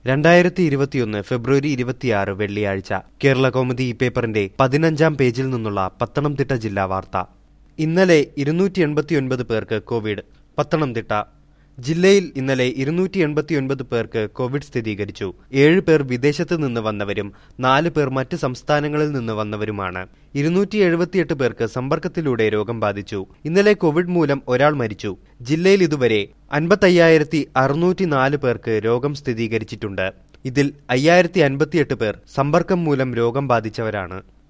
രണ്ടായിരത്തി ഇരുപത്തിയൊന്ന് ഫെബ്രുവരി ഇരുപത്തിയാറ് വെള്ളിയാഴ്ച കേരള കൗമുദി ഈ പേപ്പറിന്റെ പതിനഞ്ചാം പേജിൽ നിന്നുള്ള പത്തനംതിട്ട ജില്ലാ വാർത്ത ഇന്നലെ ഇരുന്നൂറ്റി എൺപത്തിയൊൻപത് പേർക്ക് കോവിഡ് പത്തനംതിട്ട ജില്ലയിൽ ഇന്നലെ ഇരുന്നൂറ്റി എൺപത്തിയൊൻപത് പേർക്ക് കോവിഡ് സ്ഥിരീകരിച്ചു ഏഴ് പേർ വിദേശത്ത് നിന്ന് വന്നവരും നാല് പേർ മറ്റ് സംസ്ഥാനങ്ങളിൽ നിന്ന് വന്നവരുമാണ് ഇരുന്നൂറ്റി എഴുപത്തിയെട്ട് പേർക്ക് സമ്പർക്കത്തിലൂടെ രോഗം ബാധിച്ചു ഇന്നലെ കോവിഡ് മൂലം ഒരാൾ മരിച്ചു ജില്ലയിൽ ഇതുവരെ അൻപത്തയ്യായിരത്തി അറുന്നൂറ്റി നാല് പേർക്ക് രോഗം സ്ഥിരീകരിച്ചിട്ടുണ്ട് ഇതിൽ അയ്യായിരത്തി അൻപത്തിയെട്ട് പേർ സമ്പർക്കം മൂലം രോഗം ബാധിച്ചവരാണ്